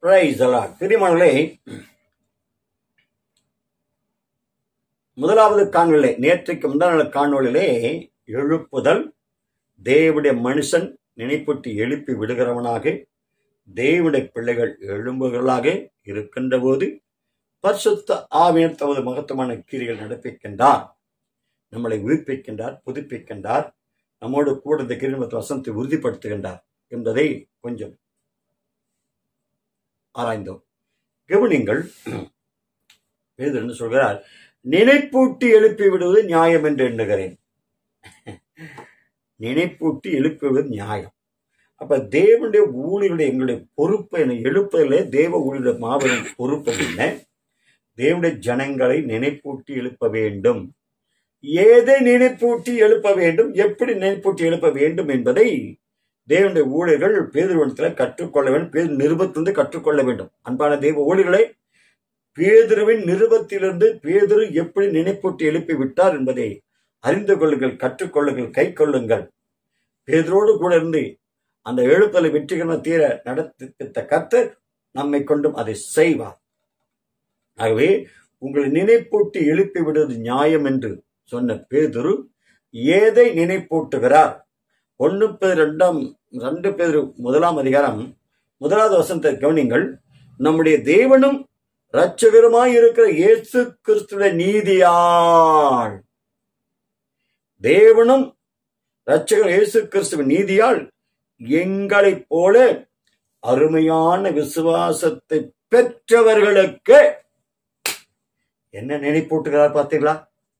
price allot பிரியமானங்களே முதலாவது காணொலியிலே நேற்றைக்கு முந்தான நாள் காணொலியிலே எழுப்புதல் தேவனுடைய மனுஷன் நினைப்பட்டு எழுப்பி விடுகிறவனாக தேவனுடைய பிள்ளைகள் எழும்புகளாக இருக்கின்ற போது பரிசுத்த ஆவியர் தமது மகத்துவமான கிரிகள் நடப்பிக்கின்றார் நம்மளை உயிர்ப்பிக்கின்றார் புதுப்பிக்கின்றார் நம்மோடு கூட இந்த கிரிமத்து வசனத்தை உறுதிப்படுத்துகின்றார் என்பதை கொஞ்சம் ஆராய்ந்தோம் கவனிங்கள் பேதர் என்ன சொல்கிறார் நினைப்பூட்டி எழுப்பி விடுவது நியாயம் என்று எண்ணுகிறேன் நினைப்பூட்டி எழுப்புவது நியாயம் அப்ப தேவனுடைய ஊழியருடைய எங்களுடைய பொறுப்பு என எழுப்பதிலே தேவ ஊழியருடைய மாபெரும் பொறுப்பு என்ன தேவனுடைய ஜனங்களை நினைப்பூட்டி எழுப்ப வேண்டும் ஏதை நினைப்பூட்டி எழுப்ப வேண்டும் எப்படி நினைப்பூட்டி எழுப்ப வேண்டும் என்பதை தேவனுடைய ஊழியர்கள் பேதுருவனத்தில் கற்றுக்கொள்ள வேண்டும் பேர் நிருபத்திலிருந்து கற்றுக்கொள்ள வேண்டும் அன்பான தெய்வ ஊழியர்களை பேதுருவின் நிருபத்திலிருந்து பேதுரு எப்படி நினைப்பூட்டி எழுப்பி விட்டார் என்பதை அறிந்து கொள்ளுங்கள் கற்றுக்கொள்ளுங்கள் கை கொள்ளுங்கள் பேதரோடு கூட இருந்து அந்த எழுப்பலை வெற்றிகரம தீர நடத்த கர்த்தர் நம்மை கொண்டும் அதை செய்வார் ஆகவே உங்களை நினைப்பூட்டி எழுப்பி விடுவது நியாயம் என்று சொன்ன பேதுரு ஏதை நினைப்பூட்டுகிறார் ஒன்னு பேர் ரெண்டாம் ரெண்டு பேர் முதலாம் அதிகாரம் முதலாவது வசனத்தை கவனிங்கள் நம்முடைய தேவனும் இரட்சகருமாய் இருக்கிற இயேசு கிறிஸ்துடைய நீதியால் தேவனும் இரட்சகர் இயேசு கிறிஸ்துவின் நீதியால் எங்களைப் போல அருமையான விசுவாசத்தை பெற்றவர்களுக்கு என்ன நினைப்பூட்டுகிறார் பார்த்தீங்களா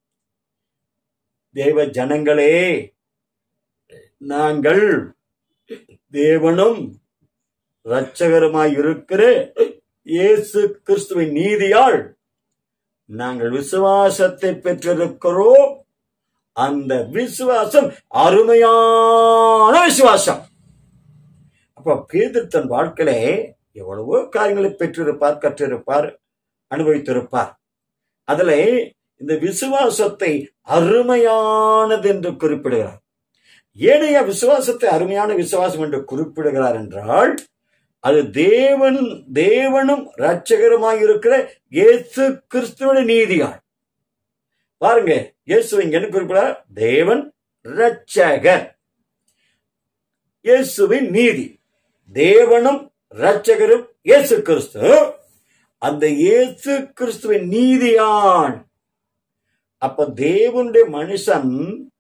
தேவ ஜனங்களே நாங்கள் தேவனும் இரட்சகருமாய் இருக்கிற இயேசு கிறிஸ்துவின் நீதியால் நாங்கள் விசுவாசத்தை பெற்றிருக்கிறோம் அந்த விசுவாசம் அருமையான விசுவாசம் அப்ப பேதர் தன் வாழ்க்கையிலே எவ்வளவோ காரியங்களை பெற்றிருப்பார் கற்றிருப்பார் அனுபவித்திருப்பார் அதுல இந்த விசுவாசத்தை அருமையானது என்று குறிப்பிடுகிறார் ஏனைய விசுவாசத்தை அருமையான விசுவாசம் என்று குறிப்பிடுகிறார் என்றால் அது தேவன் தேவனும் இரட்சகருமாய் இருக்கிற இயேசு கிறிஸ்துவனுடைய நீதியால் பாருங்க இயேசு இங்க என்ன குறிப்பிடார் தேவன் இரட்சகர் இயேசுவின் நீதி தேவனும் இரட்சகரும் இயேசு கிறிஸ்து அந்த இயேசு கிறிஸ்துவின் நீதியான் அப்ப தேவனுடைய மனுஷன்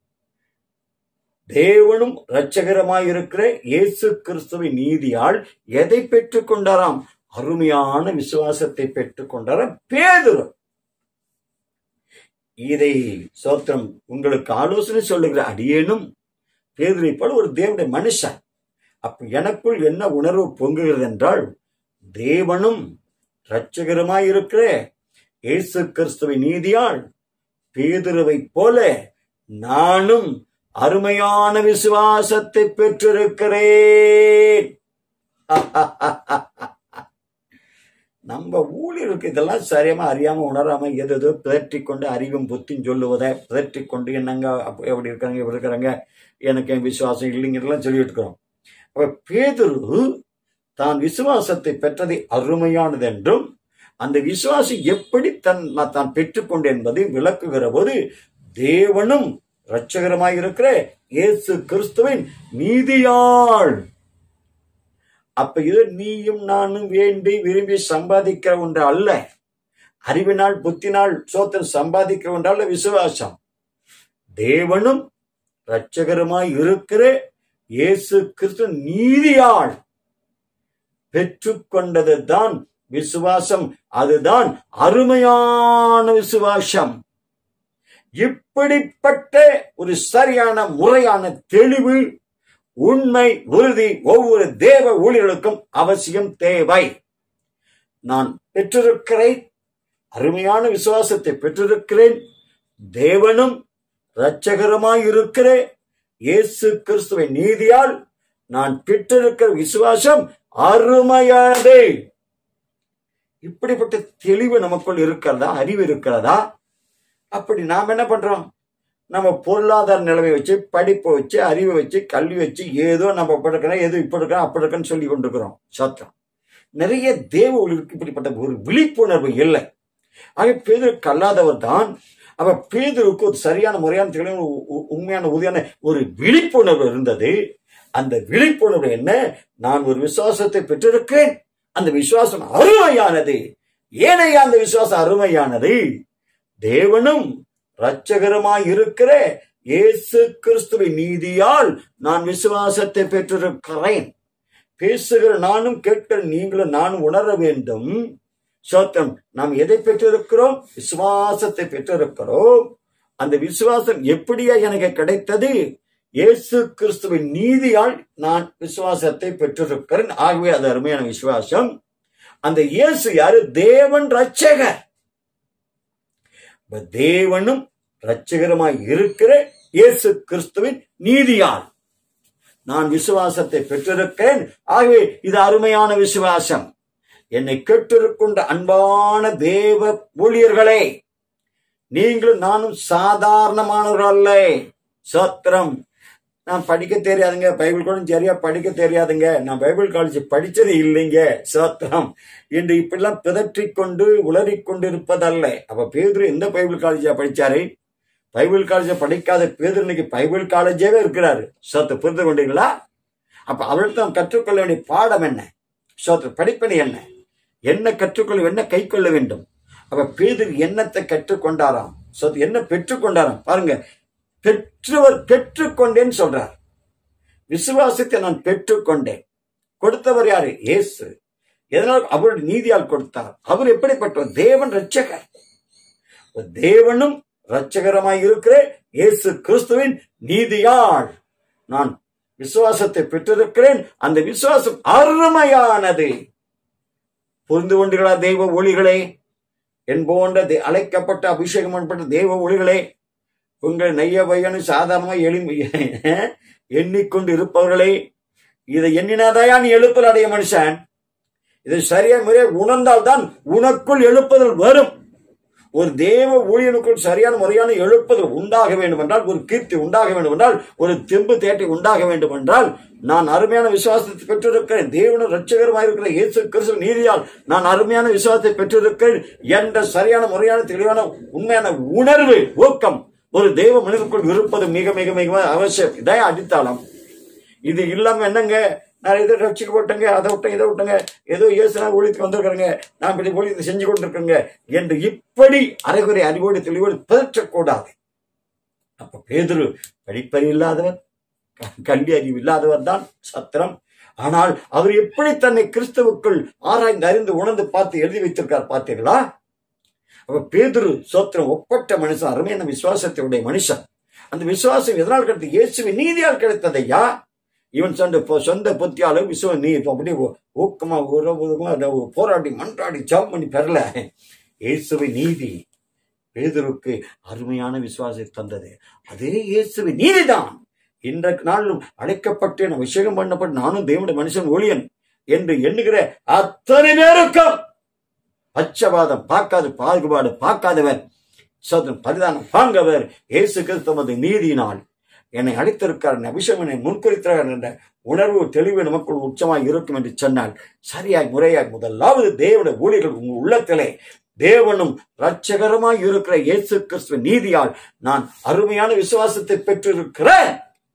தேவனும் இரட்சகரமாய் இருக்கிற இயேசு கிறிஸ்துவின் நீதியால் எதை பெற்றுக் கொண்டாராம் அருமையான விசுவாசத்தை பெற்றுக் கொண்டாராம் பேதுரு இதை சோத்திரம் உங்களுக்கு ஆலோசனை சொல்லுகிற அடியேனும் பேதுரை போல ஒரு தேவனுடைய மனுஷன் அப்ப எனக்குள் என்ன உணர்வு பொங்குகிறது என்றால் தேவனும் இரட்சகருமாய் இருக்கிற இயேசு கிறிஸ்துவின் நீதியால் பேதுருவை போல நானும் அருமையான விசுவாசத்தை பெற்றிருக்கிறேன் நம்ம ஊழியருக்கு இதெல்லாம் சரியாம அறியாம உணராம எது எதோ பிதற்றி கொண்டு அறிவும் புத்தின்னு சொல்லுவதை பிதற்றி கொண்டு என்னங்க அப்ப எப்படி இருக்காங்க இப்படி இருக்கிறாங்க எனக்கு என் விசுவாசம் இல்லைங்கிறதெல்லாம் சொல்லிட்டு இருக்கிறோம் அப்ப பேதுரு தான் விசுவாசத்தை பெற்றதை அருமையானது என்றும் அந்த விசுவாசம் எப்படி தன் தான் பெற்றுக்கொண்டு என்பதை விளக்குகிற போது தேவனும் இரட்சகரமாய் இருக்கிற இயேசு கிறிஸ்துவின் நீதியாள் அப்ப இது நீயும் நானும் வேண்டி விரும்பி சம்பாதிக்கிற ஒன்று அல்ல அறிவினால் புத்தினால் சோத்தன் சம்பாதிக்கிற ஒன்று அல்ல விசுவாசம் தேவனும் இரட்சகருமாய் இருக்கிற இயேசு கிறிஸ்து நீதியாள் பெற்றுக்கொண்டது தான் விசுவாசம் அதுதான் அருமையான விசுவாசம் இப்படிப்பட்ட ஒரு சரியான முறையான தெளிவு உண்மை உறுதி ஒவ்வொரு தேவ ஊழியர்களுக்கும் அவசியம் தேவை நான் பெற்றிருக்கிறேன் அருமையான விசுவாசத்தை பெற்றிருக்கிறேன் தேவனும் இரட்சகரமாய் இருக்கிற இயேசு கிறிஸ்துவின் நீதியால் நான் பெற்றிருக்கிற விசுவாசம் அருமையானது இப்படிப்பட்ட தெளிவு நமக்குள் இருக்கிறதா அறிவு இருக்கிறதா அப்படி நாம் என்ன பண்றோம் நம்ம பொருளாதார நிலைமை வச்சு படிப்பை வச்சு அறிவை வச்சு கல்வி வச்சு ஏதோ நம்ம இப்படி இருக்கிறோம் ஏதோ இப்படி இருக்கிறோம் அப்படி இருக்குன்னு சொல்லி கொண்டிருக்கிறோம் சத்தம் நிறைய தேவ ஊழியருக்கு இப்படிப்பட்ட ஒரு விழிப்புணர்வு இல்லை ஆக பேதரு கல்லாதவர் தான் அவ பேதருக்கு ஒரு சரியான முறையான தெளிவான உ- உ- உண்மையான உறுதியான ஒரு விழிப்புணர்வு இருந்தது அந்த விழிப்புணர்வு என்ன நான் ஒரு விசுவாசத்தை பெற்றிருக்கிறேன் அந்த விசுவாசம் அருமையானது ஏனையா அந்த விசுவாசம் அருமையானது தேவனும் இரட்சகருமாய் இருக்கிற இயேசு கிறிஸ்துவின் நீதியால் நான் விசுவாசத்தை பெற்றிருக்கிறேன் பேசுகிற நானும் கேட்கிற நீங்களும் நானும் உணர வேண்டும் சோத்திரம் நாம் எதை பெற்றிருக்கிறோம் விசுவாசத்தை பெற்றிருக்கிறோம் அந்த விசுவாசம் எப்படியா எனக்கு கிடைத்தது இயேசு கிறிஸ்துவின் நீதியால் நான் விசுவாசத்தை பெற்றிருக்கிறேன் ஆகவே அது அருமையான விசுவாசம் அந்த இயேசு யாரு தேவன் ரட்சகர் இப்ப தேவனும் ரட்சகருமாய் இருக்கிற இயேசு கிறிஸ்துவின் நீதியால் நான் விசுவாசத்தை பெற்றிருக்கிறேன் ஆகவே இது அருமையான விசுவாசம் என்னை கேட்டிருக்கின்ற அன்பான தேவ ஊழியர்களே நீங்களும் நானும் சாதாரணமானவர்கள் அல்ல சத்திரம் நான் படிக்க தெரியாதுங்க பைபிள் கூட சரியா படிக்க தெரியாதுங்க நான் பைபிள் காலேஜ் படிச்சது இல்லைங்க சத்திரம் என்று இப்படிலாம் பிதற்றிக் கொண்டு உளறிக் கொண்டு இருப்பதல்ல அப்ப பேதுரு எந்த பைபிள் காலேஜா படிச்சாரு பைபிள் காலேஜ படிக்காத பேதுரு இன்னைக்கு பைபிள் காலேஜாவே இருக்கிறாரு சத்து புரிந்து கொண்டீங்களா அப்ப அவர்கிட்ட நாம் கற்றுக்கொள்ள வேண்டிய பாடம் என்ன சோத்திர படிப்பனை என்ன என்ன கற்றுக்கொள்ள என்ன கை கொள்ள வேண்டும் அப்ப பேதுரு என்னத்தை கற்றுக்கொண்டாராம் சோத்து என்ன பெற்றுக்கொண்டாராம் பாருங்க பெற்றவர் பெற்றுக்கொண்டேன்னு சொல்றார் விசுவாசத்தை நான் பெற்றுக்கொண்டேன் கொடுத்தவர் யாரு இயேசு எதனால் அவருடைய நீதியால் கொடுத்தார் அவர் எப்படிப்பட்டவர் தேவன் ரட்சகர் தேவனும் ரட்சகரமாய் இருக்கிற இயேசு கிறிஸ்துவின் நீதியால் நான் விசுவாசத்தை பெற்றிருக்கிறேன் அந்த விசுவாசம் அருமையானது புரிந்து கொண்டீர்களா தெய்வ ஒளிகளே என் போன்ற தே- அழைக்கப்பட்ட அபிஷேகம் பண்ணப்பட்ட தெய்வ ஒளிகளே உங்கள் நெய்ய பையனு சாதாரணமாக எளிமை எண்ணிக்கொண்டு இருப்பவர்களே இதை எண்ணினாதாயா நீ எழுப்பல் அடைய மனுஷன் இதை சரியா முறையா உணர்ந்தால்தான் உனக்குள் எழுப்புதல் வரும் ஒரு தேவ ஊழியனுக்குள் சரியான முறையான எழுப்புதல் உண்டாக வேண்டும் என்றால் ஒரு கீர்த்தி உண்டாக வேண்டும் என்றால் ஒரு தெம்பு தேட்டை உண்டாக வேண்டும் என்றால் நான் அருமையான விசுவாசத்தை பெற்றிருக்கிறேன் தேவனும் ரட்சகரமாக இருக்கிற இயேசு கிறிஸ்து நீதியால் நான் அருமையான விசுவாசத்தை பெற்றிருக்கிறேன் என்ற சரியான முறையான தெளிவான உண்மையான உணர்வு ஊக்கம் ஒரு தெய்வ மனிதனுக்குள் இருப்பது மிக மிக மிக அவசியம் இதான் அடித்தாளம் இது இல்லாம என்னங்க நான் இதை ரட்சிக்க போட்டேங்க அதை விட்டேன் இதை விட்டேங்க ஏதோ இயேசுனா ஊழியத்துக்கு வந்திருக்கிறேங்க நான் இப்படி ஊழியத்தை செஞ்சு கொண்டிருக்கேங்க என்று இப்படி அரைகுறை அறிவோடு தெளிவோடு பிதற்றக்கூடாது அப்ப பேதுரு படிப்பறிவு இல்லாதவர் க- கல்வி அறிவு இல்லாதவர் தான் சத்திரம் ஆனால் அவர் எப்படி தன்னை கிறிஸ்துவுக்குள் ஆராய்ந்து அறிந்து உணர்ந்து பார்த்து எழுதி வைத்திருக்கார் பார்த்தீர்களா அப்ப பேதுரு சோத்திரம் ஒப்பற்ற மனுஷன் அருமையான விசுவாசத்தை உடைய மனுஷன் அந்த விசுவாசம் எதனால் கிடைத்தது இயேசுவின் நீதியால் கிடைத்ததையா இவன் சொந்த பொ- சொந்த புத்தியால விசுவ நீ இப்ப அப்படியே ஊ- ஊக்கமா உறவுமா அந்த போராடி மன்றாடி ஜாப் பண்ணி பெறல இயேசுவின் நீதி பேதுருக்கு அருமையான விசுவாசத்தை தந்தது அதே இயேசுவின் நீதிதான் இன்றைக்கு நாளிலும் அழைக்கப்பட்டு நான் அபிஷேகம் பண்ணப்பட்டு நானும் தேவனுடைய மனுஷன் ஊழியன் என்று எண்ணுகிற அத்தனை பேருக்கும் பச்சவாதம் பார்க்காது பாகுபாடு பார்க்காதவர் சோதன் பரிதானம் வாங்கவர் இயேசு கிறிஸ்து தமது நீதியினால் என்னை அழைத்திருக்கார் என்னை அபிஷேகம் என்னை முன்குறித்தார் என்ற உணர்வு தெளிவு நமக்குள் உச்சமாய் இருக்கும் என்று சொன்னால் சரியாய் முறையாய் முதலாவது தேவனுடைய ஊழியர்கள் உங்கள் உள்ளத்திலே தேவனும் ரட்சகரமாய் இருக்கிற இயேசு கிறிஸ்துவ நீதியால் நான் அருமையான விசுவாசத்தை பெற்றிருக்கிறேன்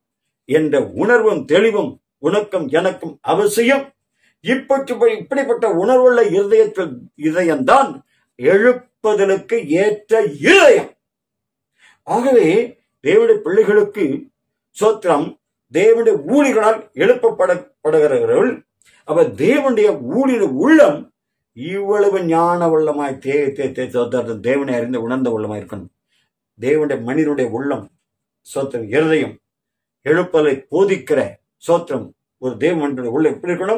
என்ற உணர்வும் தெளிவும் உனக்கும் எனக்கும் அவசியம் இப்படி இப்படிப்பட்ட உணர்வுள்ள இருதயத்தில் இதயம்தான் எழுப்புதலுக்கு ஏற்ற இருதயம் ஆகவே தேவனுடைய பிள்ளைகளுக்கு சோத்திரம் தேவனுடைய ஊழிகளால் எழுப்பப்படப்படுகிறவர்கள் அவர் தேவனுடைய ஊழிய உள்ளம் இவ்வளவு ஞான உள்ளமாய் தே தே தே சோத்திரம் தேவனை அறிந்து உணர்ந்த உள்ளமாய் இருக்கணும் தேவனுடைய மனிதனுடைய உள்ளம் சோத்திரம் இருதயம் எழுப்பலை போதிக்கிற சோத்திரம் ஒரு தேவ மனிதனுடைய உள்ள எப்படி இருக்கணும்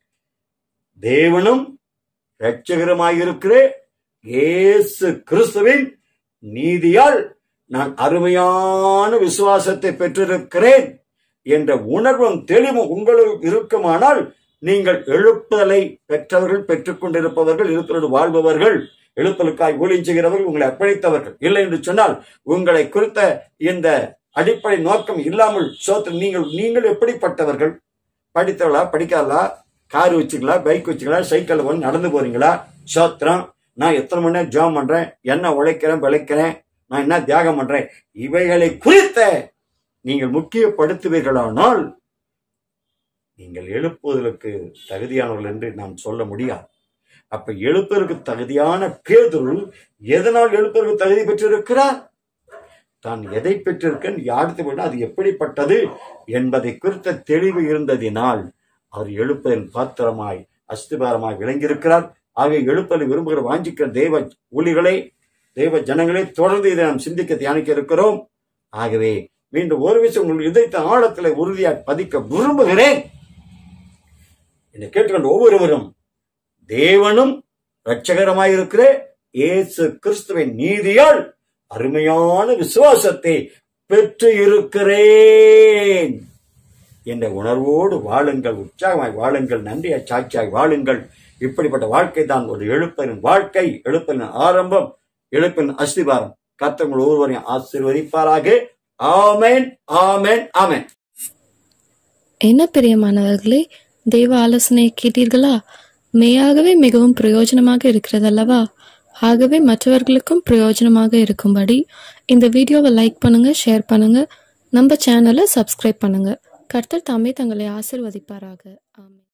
தேவனும் இரட்சகரமாயிருக்கிற இயேசு கிறிஸ்துவின் நீதியால் நான் அருமையான விசுவாசத்தை பெற்றிருக்கிறேன் என்ற உணர்வும் தெளிவும் உங்களுக்கு இருக்குமானால் நீங்கள் எழுப்புதலை பெற்றவர்கள் பெற்றுக் கொண்டிருப்பவர்கள் எழுத்தலோடு வாழ்பவர்கள் எழுப்பலுக்காய் ஊழியம் செய்கிறவர்கள் உங்களை அர்ப்பணித்தவர்கள் இல்லை என்று சொன்னால் உங்களை குறித்த இந்த அடிப்படை நோக்கம் இல்லாமல் சோத்திர நீங்கள் நீங்கள் எப்படிப்பட்டவர்கள் படித்தவளா படிக்காதா கார் வச்சுக்கலாம் பைக் வச்சுக்கலாம் சைக்கிள் வந்து நடந்து போறீங்களா சோத்திரம் நான் எத்தனை மணி நேரம் ஜாம் பண்றேன் என்ன உழைக்கிறேன் பிழைக்கிறேன் நான் என்ன தியாகம் பண்றேன் இவைகளை குறித்த நீங்கள் முக்கியப்படுத்துவீர்களானால் நீங்கள் எழுப்புவதற்கு தகுதியானவர்கள் என்று நாம் சொல்ல முடியாது அப்ப எழுப்பதற்கு தகுதியான பேதுரு எதனால் எழுப்பதற்கு தகுதி பெற்றிருக்கிறார் தான் எதை பெற்றிருக்கேன் யாருக்கு வேண்டும் அது எப்படிப்பட்டது என்பதை குறித்த தெளிவு இருந்ததினால் அவர் எழுப்பதின் பாத்திரமாய் அஸ்திபாரமாய் விளங்கியிருக்கிறார் ஆகவே எழுப்பதை விரும்புகிற வாஞ்சிக்கிற தெய்வ ஊழிகளை தெய்வ ஜனங்களை தொடர்ந்து இதை நாம் சிந்திக்க தியானிக்க இருக்கிறோம் ஆகவே மீண்டும் ஒரு விஷயம் உங்கள் இதயத்த ஆழத்தில் உறுதியாக பதிக்க விரும்புகிறேன் என்னை கேட்டுக்கொண்ட ஒவ்வொருவரும் தேவனும் இரட்சகரமாயிருக்கிற இயேசு கிறிஸ்துவின் நீதியால் அருமையான விசுவாசத்தை பெற்று இருக்கிறேன் என்ற உணர்வோடு வாழுங்கள் உற்சாகமாய் வாழுங்கள் நன்றியாய் சாட்சியாய் வாழுங்கள் இப்படிப்பட்ட வாழ்க்கை தான் ஒரு எழுப்பரின் வாழ்க்கை எழுப்பரின் ஆரம்பம் எழுப்பின் அஸ்திபாரம் கர்த்தங்கள் ஒவ்வொருவரையும் ஆசீர்வதிப்பாராக ஆமென் ஆமென் ஆமென் என்ன பிரியமானவர்களே தெய்வ ஆலோசனை கேட்டீர்களா மெய்யாகவே மிகவும் பிரயோஜனமாக இருக்கிறதல்லவா ஆகவே மற்றவர்களுக்கும் பிரயோஜனமாக இருக்கும்படி இந்த வீடியோவை லைக் பண்ணுங்க ஷேர் பண்ணுங்க நம்ம சேனலை சப்ஸ்கிரைப் பண்ணுங்க கர்த்தர் தாமே தங்களை ஆசிர்வதிப்பாராக ஆமென்